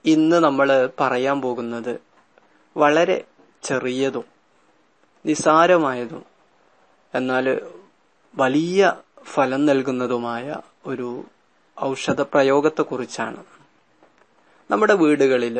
ഇന്ന് നമ്മൾ പറയാൻ പോകുന്നത് വളരെ ചെറിയതും നിസാരമായതും എന്നാൽ വലിയ ഫലം നൽകുന്നതുമായ ഒരു ഔഷധ പ്രയോഗത്തെക്കുറിച്ചാണ് നമ്മുടെ വീടുകളിൽ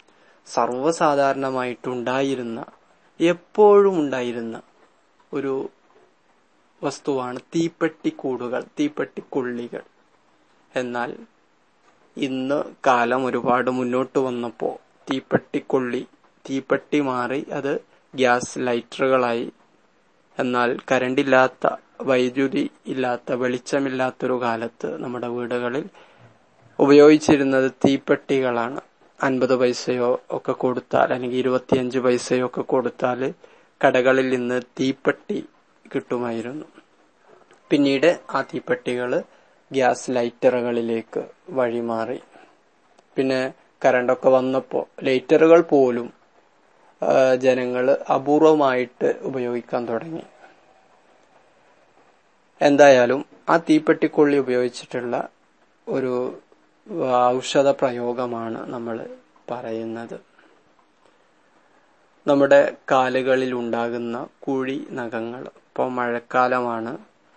സർവ്വസാധാരണമായിട്ടുണ്ടായിരുന്ന എപ്പോഴും ഉണ്ടായിരുന്ന ഒരു വസ്തുവാണ് തീപ്പെട്ടിക്കൂടുകൾ തീപ്പെട്ടിക്കൊള്ളികൾ എന്നാൽ ഇന്ന് കാലം ഒരുപാട് മുന്നോട്ട് വന്നപ്പോൾ തീപ്പെട്ടിക്കൊള്ളി തീപ്പെട്ടി മാറി അത് ഗ്യാസ് ലൈറ്ററുകളായി എന്നാൽ കരണ്ടില്ലാത്ത വൈദ്യുതി ഇല്ലാത്ത വെളിച്ചമില്ലാത്തൊരു കാലത്ത് നമ്മുടെ വീടുകളിൽ ഉപയോഗിച്ചിരുന്നത് തീപ്പെട്ടികളാണ് അൻപത് പൈസയോ ഒക്കെ കൊടുത്താൽ അല്ലെങ്കിൽ ഇരുപത്തിയഞ്ച് പൈസയോ ഒക്കെ കൊടുത്താൽ കടകളിൽ നിന്ന് തീപ്പെട്ടി കിട്ടുമായിരുന്നു പിന്നീട് ആ തീപ്പെട്ടികൾ ഗ്യാസ് ലൈറ്ററുകളിലേക്ക് വഴിമാറി പിന്നെ കറണ്ടൊക്കെ വന്നപ്പോൾ ലൈറ്ററുകൾ പോലും ജനങ്ങൾ അപൂർവമായിട്ട് ഉപയോഗിക്കാൻ തുടങ്ങി എന്തായാലും ആ തീപ്പെട്ടിക്കൊള്ളി ഉപയോഗിച്ചിട്ടുള്ള ഒരു ഔഷധ പ്രയോഗമാണ് നമ്മൾ പറയുന്നത് നമ്മുടെ കാലുകളിൽ ഉണ്ടാകുന്ന കുഴി നഖങ്ങൾ ഇപ്പോൾ മഴക്കാലമാണ്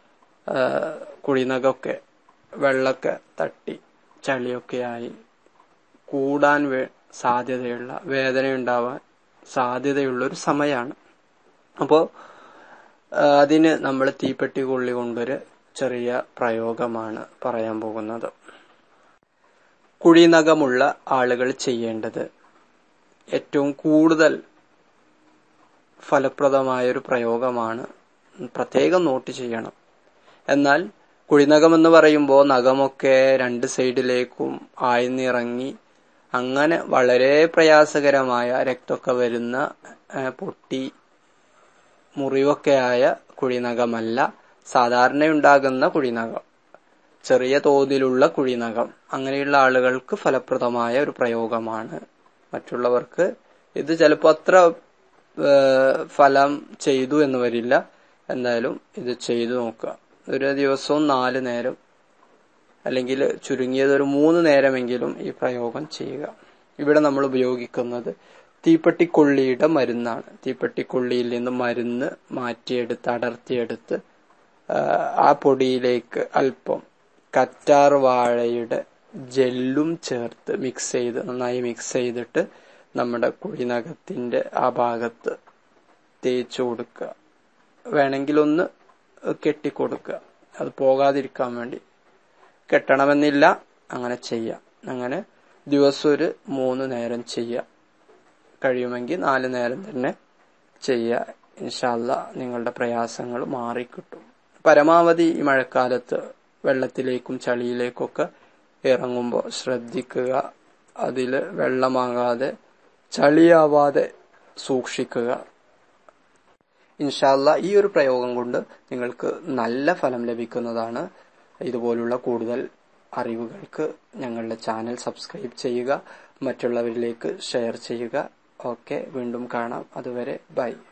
കുഴിനഖമൊക്കെ വെള്ളമൊക്കെ തട്ടി ചളിയൊക്കെ ആയി കൂടാൻ വേ സാധ്യതയുള്ള വേദന ഉണ്ടാവാൻ സാധ്യതയുള്ള ഒരു സമയമാണ് അപ്പോൾ അതിന് നമ്മൾ തീപ്പെട്ടി കൊള്ളി കൊണ്ടൊരു ചെറിയ പ്രയോഗമാണ് പറയാൻ പോകുന്നത് കുഴിനഖമുള്ള ആളുകൾ ചെയ്യേണ്ടത് ഏറ്റവും കൂടുതൽ ഫലപ്രദമായ ഒരു പ്രയോഗമാണ് പ്രത്യേകം നോട്ട് ചെയ്യണം എന്നാൽ കുഴിനഖം എന്ന് പറയുമ്പോൾ നഖമൊക്കെ രണ്ട് സൈഡിലേക്കും ആഴ്ന്നിറങ്ങി അങ്ങനെ വളരെ പ്രയാസകരമായ രക്തമൊക്കെ വരുന്ന പൊട്ടി മുറിവൊക്കെ ആയ കുഴിനഖമല്ല സാധാരണയുണ്ടാകുന്ന കുഴിനഖം ചെറിയ തോതിലുള്ള കുഴിനഖം അങ്ങനെയുള്ള ആളുകൾക്ക് ഫലപ്രദമായ ഒരു പ്രയോഗമാണ് മറ്റുള്ളവർക്ക് ഇത് ചിലപ്പോൾ അത്ര ഫലം ചെയ്തു എന്ന് വരില്ല എന്തായാലും ഇത് ചെയ്തു നോക്കുക ഒരു ദിവസവും നാല് നേരം അല്ലെങ്കിൽ ചുരുങ്ങിയത് ഒരു മൂന്ന് നേരമെങ്കിലും ഈ പ്രയോഗം ചെയ്യുക ഇവിടെ നമ്മൾ ഉപയോഗിക്കുന്നത് തീപ്പെട്ടിക്കൊള്ളിയുടെ മരുന്നാണ് തീപ്പെട്ടിക്കൊള്ളിയിൽ നിന്ന് മരുന്ന് മാറ്റിയെടുത്ത് അടർത്തിയെടുത്ത് ആ പൊടിയിലേക്ക് അല്പം കറ്റാർ വാഴയുടെ ജെല്ലും ചേർത്ത് മിക്സ് ചെയ്ത് നന്നായി മിക്സ് ചെയ്തിട്ട് നമ്മുടെ കുഴിനകത്തിന്റെ ആ ഭാഗത്ത് തേച്ചു കൊടുക്കുക വേണമെങ്കിൽ ഒന്ന് കെട്ടിക്കൊടുക്കുക അത് പോകാതിരിക്കാൻ വേണ്ടി കെട്ടണമെന്നില്ല അങ്ങനെ ചെയ്യാം അങ്ങനെ ദിവസം ഒരു മൂന്ന് നേരം ചെയ്യാം കഴിയുമെങ്കിൽ നാല് നേരം തന്നെ ചെയ്യുക ഇൻഷാല്ല നിങ്ങളുടെ പ്രയാസങ്ങൾ മാറിക്കിട്ടും പരമാവധി ഈ മഴക്കാലത്ത് വെള്ളത്തിലേക്കും ചളിയിലേക്കൊക്കെ ഇറങ്ങുമ്പോൾ ശ്രദ്ധിക്കുക അതിൽ വെള്ളമാകാതെ ചളിയാവാതെ സൂക്ഷിക്കുക ഇൻഷാല്ല ഈ ഒരു പ്രയോഗം കൊണ്ട് നിങ്ങൾക്ക് നല്ല ഫലം ലഭിക്കുന്നതാണ് ഇതുപോലുള്ള കൂടുതൽ അറിവുകൾക്ക് ഞങ്ങളുടെ ചാനൽ സബ്സ്ക്രൈബ് ചെയ്യുക മറ്റുള്ളവരിലേക്ക് ഷെയർ ചെയ്യുക ഓക്കെ വീണ്ടും കാണാം അതുവരെ ബൈ